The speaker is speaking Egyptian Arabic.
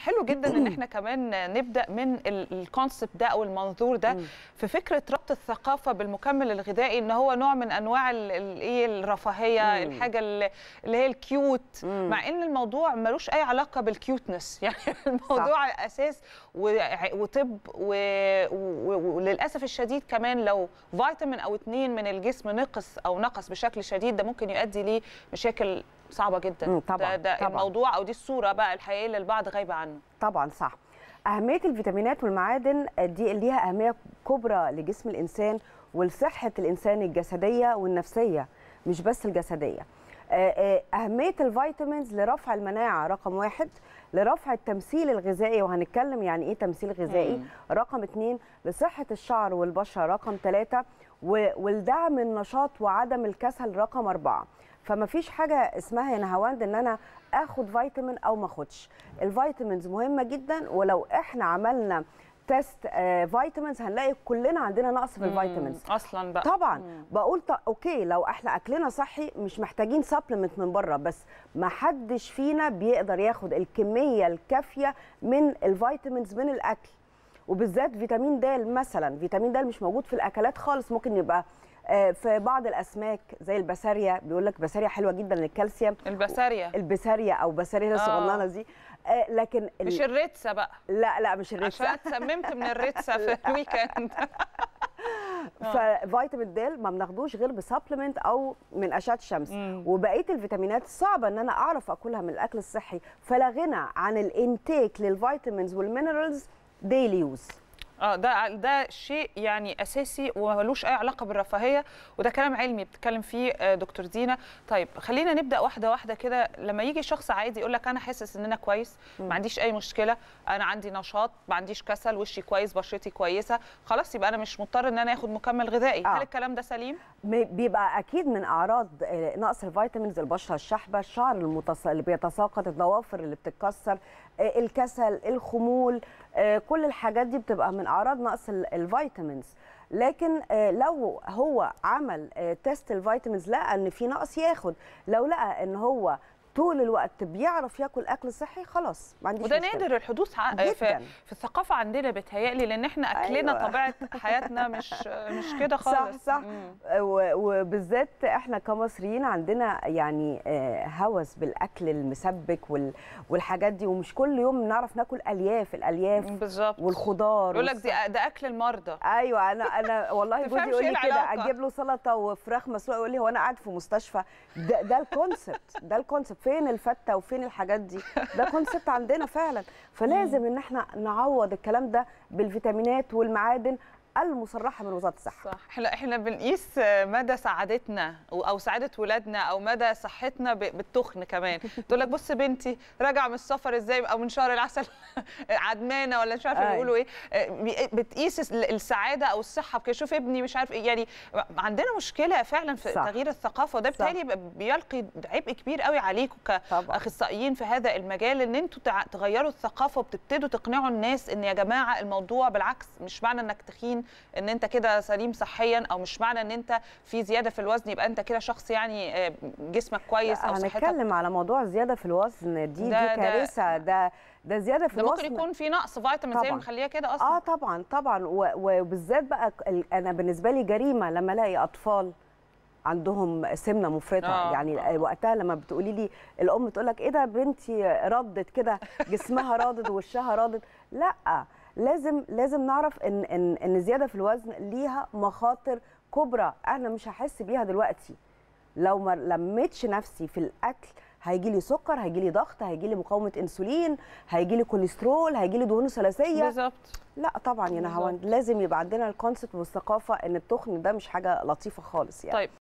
حلو جدا ان احنا كمان نبدا من الكونسبت ده او المنظور ده في فكره ربط الثقافه بالمكمل الغذائي ان هو نوع من انواع ايه الرفاهيه الحاجه اللي هي الكيوت مع ان الموضوع ملوش اي علاقه بالكيوتنس يعني الموضوع صح. اساس وطب وللاسف الشديد كمان لو فيتامين او اتنين من الجسم نقص او نقص بشكل شديد ده ممكن يؤدي لمشاكل صعبه جدا طبعا ده, ده طبعا. الموضوع او دي الصوره بقى الحقيقيه اللي البعض غايبه عنه طبعا صح اهميه الفيتامينات والمعادن دي ليها اهميه كبرى لجسم الانسان ولصحه الانسان الجسديه والنفسيه مش بس الجسديه اهميه الفيتامينز لرفع المناعه رقم واحد لرفع التمثيل الغذائي وهنتكلم يعني ايه تمثيل غذائي مم. رقم اتنين لصحه الشعر والبشره رقم ثلاثة ولدعم النشاط وعدم الكسل رقم أربعة فما فيش حاجه اسمها يا نهاوند ان انا اخد فيتامين او ما اخدش الفيتامينز مهمه جدا ولو احنا عملنا تيست آه فيتامينز هنلاقي كلنا عندنا نقص في الفيتامينز اصلا بقى طبعا مم. بقول طب اوكي لو احنا اكلنا صحي مش محتاجين سبلمنت من بره بس ما حدش فينا بيقدر ياخد الكميه الكافيه من الفيتامينز من الاكل وبالذات فيتامين د مثلا فيتامين د مش موجود في الاكلات خالص ممكن يبقى في بعض الاسماك زي البساريا بيقول لك بساريا حلوه جدا للكالسيوم البساريا البساريا او بساريا الصغننه دي لكن مش الريتسا بقى لا لا مش الريتسا عشان اتسممت من الريتسا في الويكند ففيتامين د ما بناخدوش غير بسبلمنت او من اشعه الشمس وبقيه الفيتامينات صعبه ان انا اعرف اكلها من الاكل الصحي فلا غنى عن الانتيك للفيتامينز والمينرالز ديلي يوز اه ده ده شيء يعني اساسي وملوش اي علاقه بالرفاهيه وده كلام علمي بتتكلم فيه دكتور دينا طيب خلينا نبدا واحده واحده كده لما يجي شخص عادي يقول لك انا حاسس ان انا كويس ما عنديش اي مشكله انا عندي نشاط ما عنديش كسل وشي كويس بشرتي كويسه خلاص يبقى انا مش مضطر ان انا اخد مكمل غذائي آه. هل الكلام ده سليم بيبقى اكيد من اعراض نقص الفيتامينز البشره الشحبه الشعر المتص... اللي بيتساقط الضوافر اللي بتتكسر الكسل الخمول كل الحاجات دي بتبقى من اعراض نقص الفيتامينز لكن لو هو عمل تيست الفيتامينز لقى ان في نقص ياخد لو لقى ان هو طول الوقت بيعرف ياكل اكل صحي خلاص ما عنديش وده نادر الحدوث في, في الثقافه عندنا بتهيألي لان احنا اكلنا أيوة. طبيعه حياتنا مش مش كده خالص صح صح وبالذات احنا كمصريين عندنا يعني هوس بالاكل المسبك والحاجات دي ومش كل يوم نعرف ناكل الياف الالياف بالظبط والخضار يقول لك دي ده اكل المرضى ايوه انا انا والله جوزي يقول لي كده اجيب له سلطه وفراخ مسلوقه يقول لي هو انا قاعد في مستشفى ده, ده الكونسبت ده الكونسبت فين الفته وفين الحاجات دي ده كونسبت عندنا فعلا فلازم ان احنا نعوض الكلام ده بالفيتامينات والمعادن المصرحه من وزاره الصحه صح احنا احنا بنقيس مدى سعادتنا او سعاده ولادنا او مدى صحتنا بالتخن كمان تقول لك بص بنتي راجعه من السفر ازاي او من شهر العسل عدمانه ولا مش عارفه بيقولوا ايه بتقيس السعاده او الصحه كده شوف ابني مش عارف يعني عندنا مشكله فعلا في صح. تغيير الثقافه وده بالتالي بيلقي عبء كبير قوي عليكم كاخصائيين في هذا المجال ان انتوا تغيروا الثقافه وبتبتدوا تقنعوا الناس ان يا جماعه الموضوع بالعكس مش معنى انك تخين ان انت كده سليم صحيا او مش معنى ان انت في زياده في الوزن يبقى انت كده شخص يعني جسمك كويس او صحتك هنتكلم على موضوع زياده في الوزن دي ده دي كارثه ده ده زياده في ده الوزن ممكن يكون في نقص فيتامين زي مخليها كده اصلا اه طبعا طبعا وبالذات بقى انا بالنسبه لي جريمه لما الاقي اطفال عندهم سمنه مفرطه آه. يعني آه. وقتها لما بتقولي لي الام تقول لك ايه ده بنتي ردت كده جسمها رادد ووشها رادد لا لازم لازم نعرف ان ان ان زياده في الوزن ليها مخاطر كبرى انا مش هحس بيها دلوقتي لو ما لميتش نفسي في الاكل هيجي لي سكر هيجي لي ضغط هيجي لي مقاومه انسولين هيجي لي كوليسترول هيجي لي دهون ثلاثيه بالظبط لا طبعا يا نهاوند لازم يبقى عندنا الكونسبت والثقافه ان التخن ده مش حاجه لطيفه خالص يعني طيب